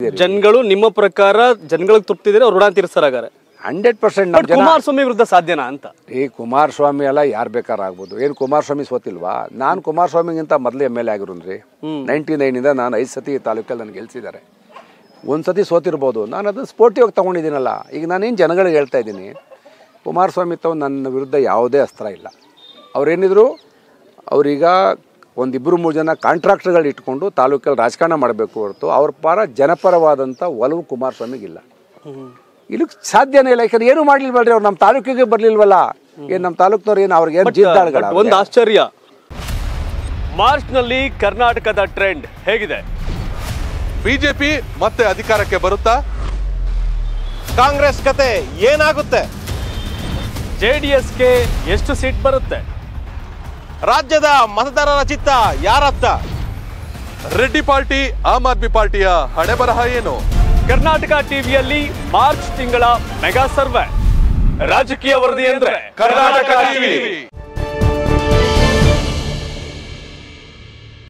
ಜನಗಳು ನಿಮ್ಮ ಪ್ರಕಾರ ಜನಗಳಿಗೆ ತೃಪ್ತಿದ್ರೆ ಅವ್ರು ಋಣ ತೀರಿಸ್ತಾರಾಗಾರೆ ಹಂಡ್ರೆಡ್ ಪರ್ಸೆಂಟ್ ಬಟ್ ಕುಮಾರಸ್ವಾಮಿ ವಿರುದ್ಧ ಸಾಧ್ಯನಾ ಅಂತ ಈ ಕುಮಾರಸ್ವಾಮಿ ಎಲ್ಲ ಯಾರು ಬೇಕಾದ್ರೆ ಆಗ್ಬೋದು ಏನು ಕುಮಾರಸ್ವಾಮಿ ಸೋತಿಲ್ವಾ ನಾನು ಕುಮಾರಸ್ವಾಮಿಗಿಂತ ಮೊದಲು ಎಮ್ ಎಲ್ ಎ ಆಗಿರೋನ್ರಿ ನೈಂಟಿ ನೈನಿಂದ ನಾನು ಐದು ಸತಿ ತಾಲೂಕಲ್ಲಿ ನನಗೆ ಗೆಲ್ಸಿದ್ದಾರೆ ಒಂದು ಸತಿ ಸೋತಿರ್ಬೋದು ನಾನು ಅದನ್ನು ಸ್ಪೋರ್ಟಿವ್ ಆಗಿ ತೊಗೊಂಡಿದ್ದೀನಲ್ಲ ಈಗ ನಾನೇನು ಜನಗಳಿಗೆ ಹೇಳ್ತಾ ಇದ್ದೀನಿ ಕುಮಾರಸ್ವಾಮಿ ತಾವು ನನ್ನ ವಿರುದ್ಧ ಯಾವುದೇ ಅಸ್ತ್ರ ಇಲ್ಲ ಅವ್ರೇನಿದ್ರು ಅವ್ರೀಗ ಒಂದಿಬ್ಬರು ಮೂರು ಜನ ಕಾಂಟ್ರಾಕ್ಟರ್ಗಳು ಇಟ್ಕೊಂಡು ತಾಲೂಕಲ್ಲಿ ರಾಜಕಾರಣ ಮಾಡಬೇಕು ಹೊರತು ಅವ್ರ ಪರ ಜನಪರವಾದಂಥ ಒಲವು ಕುಮಾರಸ್ವಾಮಿಗಿಲ್ಲ ಇಲ್ಲಿ ಸಾಧ್ಯನೇ ಇಲ್ಲ ಯಾಕಂದ್ರೆ ಏನು ಮಾಡ್ಲಿಲ್ವಲ್ರಿ ಅವ್ರು ನಮ್ಮ ತಾಲೂಕಿಗೆ ಬರ್ಲಿಲ್ವಲ್ಲ ಏನ್ ನಮ್ಮ ತಾಲೂಕ್ನವ್ರು ಏನು ಅವ್ರಿಗೆ ಏನು ಜಿದ್ದಾಳ್ಗಳ ಬಟ್ ಒಂದು ಆಶ್ಚರ್ಯ ಮಾರ್ಚ್ ನಲ್ಲಿ ಕರ್ನಾಟಕದ ಟ್ರೆಂಡ್ ಹೇಗಿದೆ ಬಿಜೆಪಿ ಮತ್ತೆ ಅಧಿಕಾರಕ್ಕೆ ಬರುತ್ತಾ ಕಾಂಗ್ರೆಸ್ ಕತೆ ಏನಾಗುತ್ತೆ ಜೆಡಿಎಸ್ಗೆ ಎಷ್ಟು ಸೀಟ್ ಬರುತ್ತೆ ರಾಜ್ಯದ ಮತದಾರರ ಚಿತ್ತ ಯಾರತ್ತ ರೆಡ್ಡಿ ಪಾರ್ಟಿ ಆಮ್ ಆದ್ಮಿ ಪಾರ್ಟಿಯ ಹಣೆ ಬರಹ ಏನು ಕರ್ನಾಟಕ ಟಿವಿಯಲ್ಲಿ ಮಾರ್ಚ್ ತಿಂಗಳ ಮೆಗಾ ಸರ್ವೆ ರಾಜಕೀಯ ವರದಿ ಅಂದ್ರೆ ಕರ್ನಾಟಕ ಟಿವಿ